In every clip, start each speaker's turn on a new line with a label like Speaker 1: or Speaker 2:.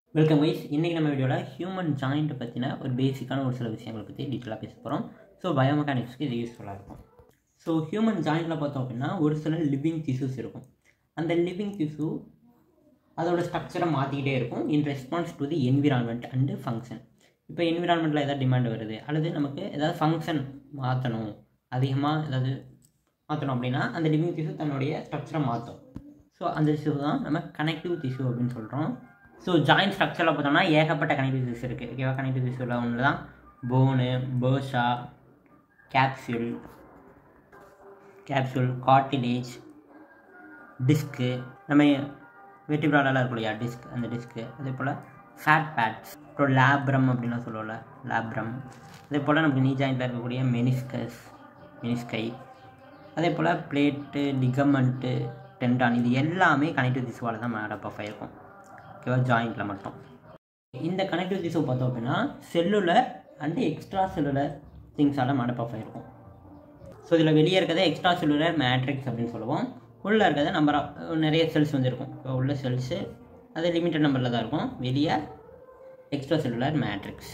Speaker 1: welcome wise இன்றைக்கி நம்ம வீடியோவில் ஹியூமன் ஜாயிண்ட் பற்றின ஒரு பேசிக்கான ஒரு சில விஷயங்களை பற்றி டீட்டெயிலாக பேச போகிறோம் ஸோ பயோமெக்கானிக்ஸ்க்கு இது யூஸ்ஃபுல்லாக இருக்கும் ஸோ ஹியூமன் ஜாயிண்டில் பார்த்தோம் அப்படின்னா ஒரு சில லிவிங் டிஷ்யூஸ் இருக்கும் அந்த லிவிங் டிஷ்யூ அதோட ஸ்ட்ரக்சரை மாற்றிக்கிட்டே இருக்கும் in response to the environment and function இப்போ என்விரான்மெண்ட்டில் ஏதாவது டிமாண்ட் வருது அல்லது நமக்கு ஏதாவது ஃபங்க்ஷன் மாற்றணும் அதிகமாக ஏதாவது மாற்றணும் அப்படின்னா அந்த லிவிங் டிஷ்யூ தன்னுடைய ஸ்ட்ரக்சரை மாற்றும் ஸோ அந்த டிஷ்யூ தான் நம்ம கனெக்டிவ் டிஷ்யூ அப்படின்னு சொல்கிறோம் ஸோ ஜாயிண்ட் ஸ்ட்ரக்சரில் பார்த்தோம்னா ஏகப்பட்ட கனெக்டிவ் டிஷ்யூ இருக்குது ஓகேவா கனெக்டிவ் டிஷ்யூவில் ஒன்று தான் bone bursa capsule capsule cartilage disc நம்ம வெட்டிப்ராலெலாம் இருக்கும் இல்லையா டிஸ்க் அந்த டிஸ்க்கு அதே போல் ஃபேட் பேட்ஸ் அப்புறம் லேப்ரம் அப்படின்லாம் சொல்லுவோம்ல லேப்ரம் அதே போல் நமக்கு நீ ஜாயிண்டில் இருக்கக்கூடிய மெனிஸ்கஸ் மெனிஸ்கை அதே போல் பிளேட்டு லிகமெண்ட்டு டெண்டான் இது எல்லாமே கனெக்டிவ் திசுவால் தான் மேடப் ஆஃப் ஆகிருக்கும் ஓகேவா ஜாயிண்டில் மட்டும் இந்த கனெக்டிவ் திசு பார்த்தோம் அப்படின்னா செல்லுலர் அண்டு எக்ஸ்ட்ரா செல்லுலர் திங்ஸால் மேடப் ஆஃப் ஆகிருக்கும் ஸோ இதில் வெளியே இருக்கிறத எக்ஸ்ட்ரா செல்லுலர் மேட்ரிக்ஸ் அப்படின்னு சொல்லுவோம் உள்ளே இருக்கிறத நம்பர் நிறைய செல்ஸ் வந்து இருக்கும் இப்போ உள்ள செல்ஸு அது லிமிட்டட் நம்பரில் தான் இருக்கும் வெளியே எக்ஸ்ட்ரா செல்லுலர் மேட்ரிக்ஸ்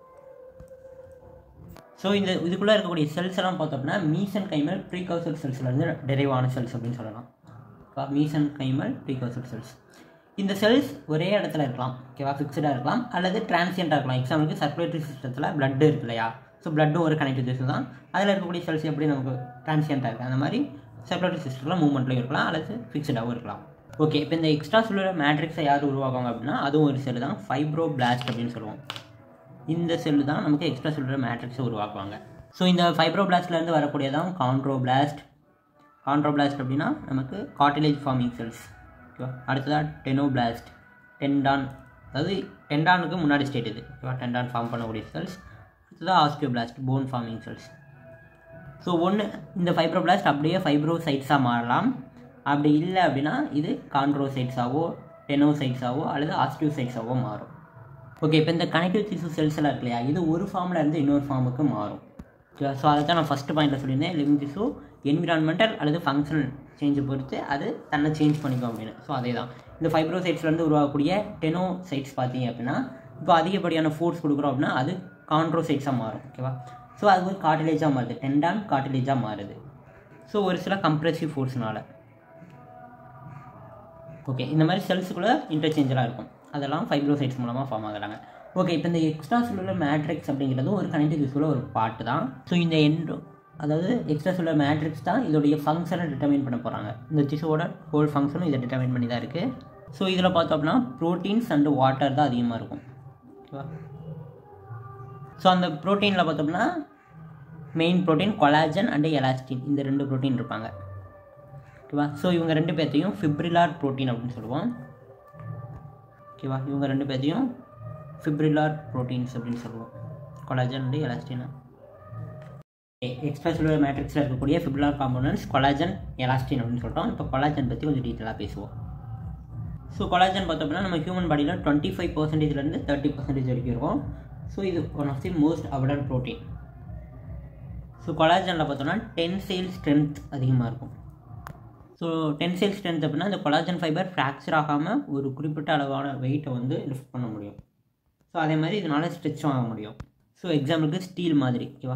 Speaker 1: ஸோ இந்த இதுக்குள்ளே இருக்கக்கூடிய செல்ஸ் எல்லாம் பார்த்தோம் அப்படின்னா மீசன் கைமல் ப்ரீகவுசல் செல்ஸ்லேருந்து டெரைவ் ஆன செல்ஸ் அப்படின்னு சொல்லலாம் மீசன் கைமல் ப்ரீகவுசல் செல்ஸ் இந்த செல்ஸ் ஒரே இடத்துல இருக்கலாம் ஓகேவா ஃபிக்ஸ்டாக இருக்கலாம் அல்லது டிரான்சியண்ட்டாக இருக்கலாம் எக்ஸாம்பிளுக்கு சர்க்குலேட்டரி சிஸ்டத்தில் பிளட் இருக்கு இல்லையா ஸோ பிளட்டும் ஒரு கனெக்டிவ் டிஷ்யூ தான் அதில் இருக்கக்கூடிய செல்ஸ் எப்படி நமக்கு டிரான்சியண்ட்டாக இருக்குது அந்த மாதிரி சர்க்குலேட்டரி சிஸ்டத்தில் மூவ்மெண்ட்லையும் இருக்கலாம் அல்லது ஃபிக்ஸ்டாகவும் இருக்கலாம் ஓகே இப்போ இந்த எக்ஸ்ட்ரா செல்லுலர் மேட்ரிக்ஸை யார் உருவாக்குவாங்க அப்படின்னா அதுவும் ஒரு செல் தான் ஃபைப்ரோ பிளாஸ்ட் அப்படின்னு சொல்லுவோம் இந்த செல்லு தான் நமக்கு எக்ஸ்ட்ரா செல்லுலர் மேட்ரிக்ஸை உருவாக்குவாங்க ஸோ இந்த ஃபைப்ரோ பிளாஸ்ட்லேருந்து வரக்கூடியதான் கான்ட்ரோ பிளாஸ்ட் கான்ட்ரோ பிளாஸ்ட் அப்படின்னா நமக்கு காட்டிலேஜ் ஃபார்மிங் செல்ஸ் ஓகேவா அடுத்ததாக டெனோபிளாஸ்ட் டெண்டான் அதாவது டெண்டானுக்கு முன்னாடி ஸ்டேட் இது ஓகேவா டெண்டான் ஃபார்ம் பண்ணக்கூடிய செல்ஸ் அடுத்ததாக osteoblast bone forming cells so ஒன்று இந்த ஃபைப்ரோபிளாஸ்ட் அப்படியே ஃபைப்ரோசைட்ஸாக மாறலாம் அப்படி இல்லை அப்படின்னா இது கான்ட்ரோசைட்ஸாவோ டெனோசைட்ஸாவோ அல்லது ஆஸ்டியோசைட்ஸாவோ மாறும் ஓகே இப்போ இந்த கனெக்டிவ் டிஷ்யூ செல்ஸ் எல்லாம் இருக்கு இல்லையா இது ஒரு ஃபார்மில் இருந்து இன்னொரு ஃபார்முக்கு மாறும் ஓகேவா ஸோ அதை தான் நான் ஃபஸ்ட்டு பாயிண்டில் சொல்லியிருந்தேன் லிவிங் டிஷ்யூ என்விரான்மெண்டல் அல்லது ஃபங்க்ஷனல் சேஞ்சை பொறுத்து அது தன்னை சேஞ்ச் பண்ணிக்கும் அப்படின்னு ஸோ அதே தான் இந்த ஃபைப்ரோசைட்ஸ்லேருந்து உருவாகக்கூடிய டெனோசைட்ஸ் பார்த்தீங்க அப்படின்னா இப்போ அதிகப்படியான ஃபோர்ஸ் கொடுக்குறோம் அப்படின்னா அது கான்ட்ரோசைட்ஸாக மாறும் ஓகேவா ஸோ அது ஒரு கார்டிலேஜாக மாறுது டெண்டான் கார்டிலேஜாக மாறுது ஸோ ஒரு சில கம்ப்ரெசிவ் ஃபோர்ஸ்னால ஓகே இந்த மாதிரி செல்ஸுக்குள்ளே இன்டர்சேஞ்சலாக இருக்கும் அதெல்லாம் ஃபைப்ரோசைட்ஸ் மூலமாக ஃபார்ம் ஆகுறாங்க ஓகே இப்போ இந்த எக்ஸ்ட்ரா செல்லுலர் மேட்ரிக்ஸ் அப்படிங்கிறது ஒரு கனெக்டிவ் டிஷ்யூவில் ஒரு பார்ட்டு தான் ஸோ இந்த என்ட்ரோ அதாவது எக்ஸ்ட்ரா செல்லுலர் மேட்ரிக்ஸ் தான் இதோடைய ஃபங்க்ஷனை டிட்டர்மைன் பண்ண போகிறாங்க இந்த டிஷ்யூவோட ஹோல் ஃபங்க்ஷனும் இதை டிட்டர்மைன் பண்ணி தான் இருக்குது ஸோ இதில் பார்த்தோம் அப்படின்னா ப்ரோட்டீன்ஸ் அண்டு வாட்டர் தான் அதிகமாக இருக்கும் ஓகேவா ஸோ அந்த ப்ரோட்டீனில் பார்த்தோம்னா main protein collagen and elastin இந்த ரெண்டு ப்ரோட்டீன் இருப்பாங்க ஓகேவா ஸோ இவங்க ரெண்டு பேர்த்தையும் ஃபிப்ரிலார் ப்ரோட்டீன் அப்படின்னு சொல்லுவோம் ஓகேவா இவங்க ரெண்டு பேர்த்தையும் ஃபிப்ரிலார் ப்ரோட்டீன்ஸ் அப்படின்னு சொல்லுவோம் கொலாஜன் அண்டு எலாஸ்டினா எக்ஸ்ட்ரா செல்லுலர் மேட்ரிக்ஸில் இருக்கக்கூடிய ஃபிப்ரிலார் காம்போனன்ட்ஸ் கொலாஜன் எலாஸ்டின் அப்படின்னு சொல்லிட்டோம் இப்போ கொலாஜன் பற்றி கொஞ்சம் டீட்டெயிலாக பேசுவோம் ஸோ கொலாஜன் பார்த்தோம்னா நம்ம ஹியூமன் பாடியில் டுவெண்ட்டி ஃபைவ் பர்சன்டேஜ்லேருந்து தேர்ட்டி பர்சன்டேஜ் வரைக்கும் இருக்கும் ஸோ இது one of the most abundant protein so கொலாஜனில் பார்த்தோம்னா டென்சைல் ஸ்ட்ரென்த் அதிகமாக இருக்கும் ஸோ டென்சைல் ஸ்ட்ரென்த் அப்படின்னா இந்த கொலாஜன் ஃபைபர் ஃப்ராக்சர் ஆகாமல் ஒரு குறிப்பிட்ட அளவான வெயிட்டை வந்து லிஃப்ட் பண்ண முடியும் ஸோ அதே மாதிரி இதனால் ஸ்ட்ரெச்சும் ஆக முடியும் ஸோ எக்ஸாம்பிளுக்கு ஸ்டீல் மாதிரி ஓகேவா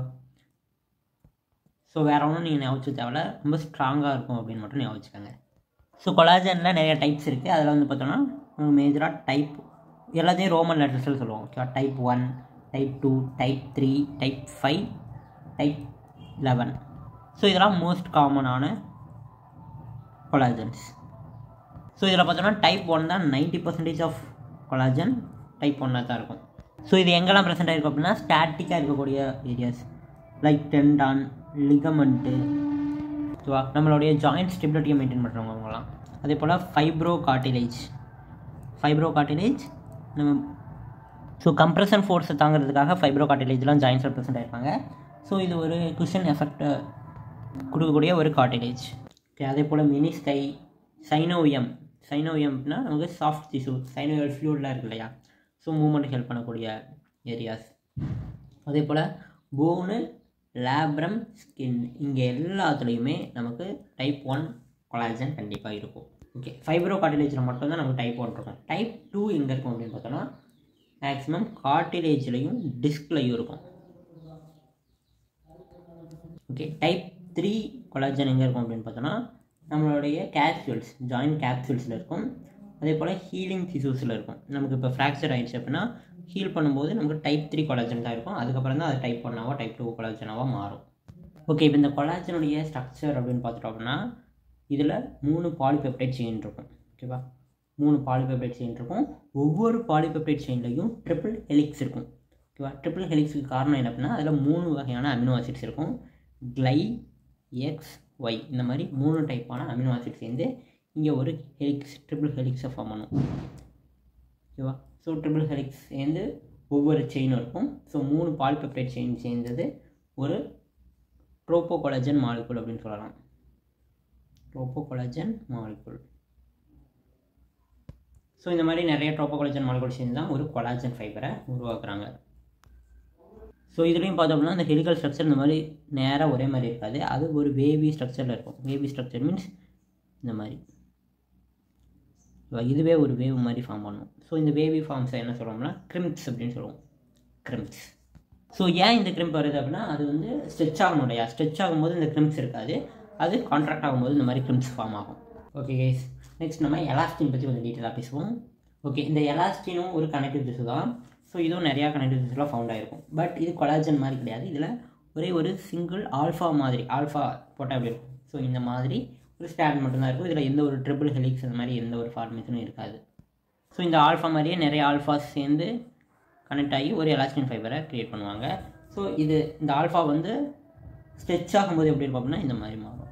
Speaker 1: ஸோ வேறு ஒன்றும் நீங்கள் ஞாபகம் தேவையில்ல ரொம்ப ஸ்ட்ராங்காக இருக்கும் அப்படின்னு மட்டும் ஞாபகம் வச்சுக்கோங்க ஸோ கொலாஜனில் நிறைய டைப்ஸ் இருக்குது அதில் வந்து பார்த்தோன்னா மேஜராக டைப் எல்லாத்தையும் ரோமன் லெட்டர்ஸில் சொல்லுவோம் ஓகேவா type one type two type three type five type eleven so இதெல்லாம் மோஸ்ட் காமனான கொலாஜன்ஸ் ஸோ இதில் பார்த்தோன்னா டைப் ஒன் தான் ninety percentage of collagen type ஒன்னாக தான் இருக்கும் ஸோ இது எங்கெல்லாம் ப்ரெசென்ட் ஆகிருக்கும் அப்படின்னா ஸ்டாட்டிக்காக இருக்கக்கூடிய ஏரியாஸ் லைக் டெண்டான் லிகமெண்ட்டு ஓகேவா நம்மளுடைய ஜாயிண்ட் ஸ்டெபிலிட்டியை மெயின்டைன் பண்ணுறவங்க அவங்களாம் அதே போல் ஃபைப்ரோ கார்டிலேஜ் ஃபைப்ரோ கார்டிலேஜ் நம்ம ஸோ கம்ப்ரெஷன் ஃபோர்ஸை தாங்கிறதுக்காக ஃபைப்ரோ கார்டிலேஜ்லாம் ஜாயின்ஸில் ப்ரெசென்ட் ஆகிருப்பாங்க ஸோ இது ஒரு குஷன் எஃபெக்டை கொடுக்கக்கூடிய ஒரு கார்டிலேஜ் ஓகே அதே போல் மினிஸ்கை சைனோவியம் சைனோவியம் அப்படின்னா நமக்கு சாஃப்ட் டிஷ்யூ சைனோவியல் ஃப்ளூட்லாம் இருக்கு இல்லையா ஸோ மூமெண்ட்டுக்கு ஹெல்ப் பண்ணக்கூடிய ஏரியாஸ் அதே போல் போனு லேப்ரம் ஸ்கின் இங்கே எல்லாத்துலேயுமே நமக்கு டைப் ஒன் கொலாஜன் கண்டிப்பாக இருக்கும் ஓகே ஃபைப்ரோ கார்டிலேஜில் மட்டும்தான் நமக்கு டைப் ஒன் இருக்கும் டைப் டூ எங்கே இருக்கும் அப்படின்னு பார்த்தோன்னா மேக்ஸிமம் கார்டிலேஜ்லேயும் டிஸ்க்லையும் இருக்கும் ஓகே டைப் த்ரீ கொலாஜன் எங்கே இருக்கும் அப்படின்னு பார்த்தோன்னா நம்மளுடைய கேப்சூல்ஸ் ஜாயின்ட் கேப்சூல்ஸில் இருக்கும் அதே போல் ஹீலிங் டிஷ்யூஸில் இருக்கும் நமக்கு இப்போ ஃப்ராக்சர் ஆயிடுச்சு அப்படின்னா ஹீல் பண்ணும்போது நமக்கு டைப் த்ரீ கொலாஜன் தான் இருக்கும் அதுக்கப்புறம் தான் அது டைப் ஒன்னாவோ டைப் டூ கொலாஜனாவோ மாறும் ஓகே இப்போ இந்த கொலாஜனுடைய ஸ்ட்ரக்சர் அப்படின்னு பார்த்துட்டோம் அப்படின்னா இதில் மூணு பாலிபெப்டைட் செயின் இருக்கும் ஓகேவா மூணு பாலிபெப்டைட் செயின் இருக்கும் ஒவ்வொரு பாலிபெப்டைட் செயின்லையும் ட்ரிபிள் ஹெலிக்ஸ் இருக்கும் ஓகேவா ட்ரிபிள் ஹெலிக்ஸுக்கு காரணம் என்ன அப்படின்னா அதில் மூணு வகையான அமினோ ஆசிட்ஸ் இருக்கும் கிளை எக்ஸ் ஒய் இந்த மாதிரி மூணு டைப்பான அமினோ ஆசிட் சேர்ந்து இங்கே ஒரு ஹெலிக்ஸ் ட்ரிபிள் ஹெலிக்ஸை ஃபார்ம் பண்ணும் ஓகேவா ஸோ ட்ரிபிள் ஹெலிக்ஸ் சேர்ந்து ஒவ்வொரு செயினும் இருக்கும் ஸோ மூணு பாலிபெப்டைட் செயின் சேர்ந்தது ஒரு ட்ரோப்போகொலஜன் மாலிகுல் அப்படின்னு சொல்லலாம் ட்ரோப்போகொலஜன் மாலிகுல் ஸோ இந்த மாதிரி நிறைய ட்ரோப்போகொலஜன் மாலிகுல் சேர்ந்து தான் ஒரு கொலாஜன் ஃபைபரை உருவாக்குறாங்க ஸோ இதுலேயும் பார்த்தோம் அப்படின்னா இந்த ஹெலிக்கல் ஸ்ட்ரக்சர் இந்த மாதிரி நேராக ஒரே மாதிரி இருக்காது அது ஒரு வேவி ஸ்ட்ரக்சரில் இருக்கும் வேவி ஸ்ட்ரக்சர் மீன்ஸ் இந்த மாதிரி இதுவே ஒரு வேவ் மாதிரி ஃபார்ம் பண்ணும் ஸோ இந்த வேவி ஃபார்ம்ஸை என்ன சொல்லுவோம்னா கிரிம்ப்ஸ் அப்படின்னு சொல்லுவோம் கிரிம்ப்ஸ் ஸோ ஏன் இந்த கிரிம்ப் வருது அப்படின்னா அது வந்து ஸ்ட்ரெச் ஆகணும் இல்லையா ஸ்ட்ரெச் ஆகும்போது இந்த கிரிம்ப்ஸ் இருக்காது அது கான்ட்ராக்ட் ஆகும்போது இந்த மாதிரி கிரிம்ப்ஸ் ஃபார்ம் ஆகும் ஓகே கைஸ் நெக்ஸ்ட் நம்ம எலாஸ்டின் பற்றி கொஞ்சம் டீட்டெயிலாக பேசுவோம் ஓகே இந்த எலாஸ்டினும் ஒரு கனெக்டிவ் திசு தான் ஸோ இதுவும் நிறையா கனெக்டிவ் திசுலாம் ஃபவுண்ட் ஆகிருக்கும் பட் இது கொலாஜன் மாதிரி கிடையாது இதில் ஒரே ஒரு சிங்கிள் ஆல்ஃபா மாதிரி ஆல்ஃபா போட்டால் எப்படி இருக்கும் ஸோ இந்த மாதிரி ஒரு ஸ்டாண்ட் மட்டும்தான் இருக்கும் இதில் எந்த ஒரு ட்ரிபிள் ஹெலிக்ஸ் அந்த மாதிரி எந்த ஒரு ஃபார்மேஷனும் இருக்காது ஸோ இந்த ஆல்ஃபா மாதிரியே நிறைய ஆல்ஃபாஸ் சேர்ந்து கனெக்ட் ஆகி ஒரு எலாஸ்டின் ஃபைபரை க்ரியேட் பண்ணுவாங்க ஸோ இது இந்த ஆல்ஃபா வந்து ஸ்ட்ரெச் ஆகும்போது எப்படி இருக்கும் அப்படின்னா இந்த மாதிரி மாறும்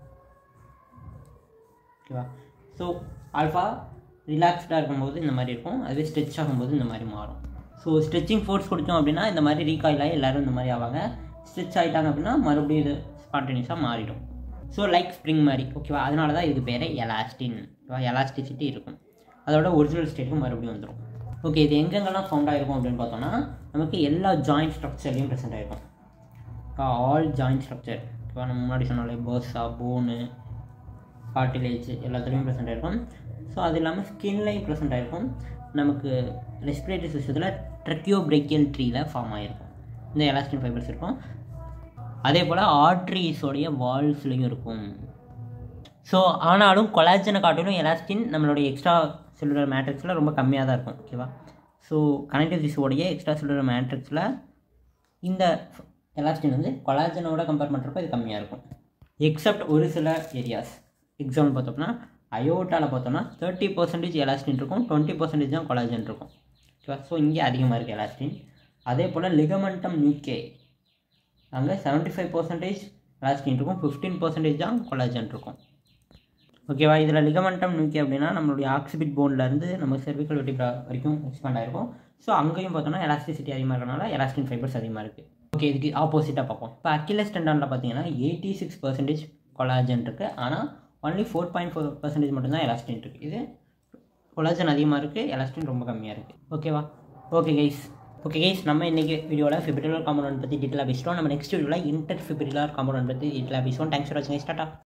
Speaker 1: ஓகேவா ஸோ ஆல்ஃபா ரிலாக்ஸ்டாக இருக்கும்போது இந்த மாதிரி இருக்கும் அதுவே ஸ்ட்ரெச் ஆகும்போது இந்த மாதிரி மாறும் ஸோ ஸ்ட்ரெச்சிங் ஃபோர்ஸ் கொடுத்தோம் அப்படின்னா இந்த மாதிரி ரீகாயில் ஆகி எல்லோரும் இந்த மாதிரி ஆவாங்க ஸ்ட்ரெச் ஆகிட்டாங்க அப்படின்னா மறுபடியும் இது ஸ்பான்டேனியஸாக மாறிடும் ஸோ லைக் ஸ்ப்ரிங் மாதிரி ஓகேவா அதனால தான் இதுக்கு பேர் எலாஸ்டின் ஓகேவா எலாஸ்டிசிட்டி இருக்கும் அதோட ஒரிஜினல் ஸ்டேட்டுக்கு மறுபடியும் வந்துடும் ஓகே இது எங்கெங்கெல்லாம் ஃபவுண்ட் ஆகிருக்கும் அப்படின்னு பார்த்தோம்னா நமக்கு எல்லா ஜாயிண்ட் ஸ்ட்ரக்சர்லையும் ப்ரெசென்ட் ஆகிருக்கும் ஆல் ஜாயிண்ட் ஸ்ட்ரக்சர் இப்போ நம்ம முன்னாடி சொன்னாலே பர்ஸா போனு கார்டிலேஜ் எல்லாத்துலேயும் ப்ரெசென்ட் ஆகிருக்கும் ஸோ அது இல்லாமல் ஸ்கின்லையும் ப்ரெசென்ட் ஆகிருக்கும் நமக்கு ரெஸ்பிரேட்டரி சிஸ்டத்தில் ட்ரெக்கியோ பிரேக்கியல் ட்ரீயில் ஃபார்ம் ஆகிருக்கும் இந்த எலாஸ்டின் ஃபைபர்ஸ் இருக்கும் அதே போல் ஆர்ட்ரிஸோடைய வால்ஸ்லையும் இருக்கும் ஸோ ஆனாலும் கொலாஜனை காட்டிலும் எலாஸ்டின் நம்மளுடைய எக்ஸ்ட்ரா செல்லுலர் மேட்ரிக்ஸில் ரொம்ப கம்மியாக தான் இருக்கும் ஓகேவா ஸோ கனெக்டிவ் டிஷ்யூடைய எக்ஸ்ட்ரா செல்லுலர் மேட்ரிக்ஸில் இந்த எலாஸ்டின் வந்து கொலாஜனோட கம்பேர் பண்ணுறப்ப இது கம்மியாக இருக்கும் எக்ஸப்ட் ஒரு சில ஏரியாஸ் எக்ஸாம்பிள் பார்த்தோம்னா அயோட்டாவில் பார்த்தோம்னா தேர்ட்டி பர்சன்டேஜ் எலாஸ்டின் இருக்கும் டுவெண்ட்டி பர்சன்டேஜ் தான் கொலாஜன் இருக்கும் ஓகேவா ஸோ இங்கே அதிகமாக இருக்குது எலாஸ்டின் அதே போல் லிகமெண்டம் நியூகே அங்கே செவன்ட்டி ஃபைவ் பர்சன்டேஜ் எலாஸ்டின் இருக்கும் ஃபிஃப்டீன் பர்சன்டேஜ் தான் கொலாஜன் இருக்கும் ஓகேவா இதில் லிகமெண்டம் நியூக்கி அப்படின்னா நம்மளுடைய ஆக்சிபிட் போன்லேருந்து நம்ம செர்விக்கல் வெட்டிப்ரா வரைக்கும் எக்ஸ்பேண்ட் ஆகிருக்கும் ஸோ அங்கேயும் பார்த்தோம்னா எலாஸ்டிசிட்டி அதிகமாக இருக்கனால எலாஸ்டின் ஃபைபர்ஸ் அதிகமாக இருக்குது ஓகே இதுக்கு ஆப்போசிட்டாக பார்ப்போம் இப்போ அக்கிலஸ் டெண்டானில் பார்த்தீங்கன்னா எயிட்டி சிக்ஸ் பர்சன்டேஜ் கொலாஜன் இருக்குது ஆனால் only four point four percentage மட்டும்தான் எலாஸ்டின் இருக்குது இது கொலாஜன் அதிகமாக இருக்குது எலாஸ்டின் ரொம்ப கம்மியாக இருக்குது ஓகேவா ஓகே கைஸ் ஓகே கைஸ் நம்ம இன்றைக்கி வீடியோவில் ஃபிபிரிலார் காம்பவுண்ட் பற்றி டீட்டெயிலாக பேசிட்டோம் நம்ம நெக்ஸ்ட் வீடியோவில் இன்டர் ஃபிபிரிலார் காம்பவுண்ட் பற்றி டீட்டெயிலாக பேசுவோம் தேங்க்ஸ் ஃபார் வாட்சிங் ஸ்டாட்டா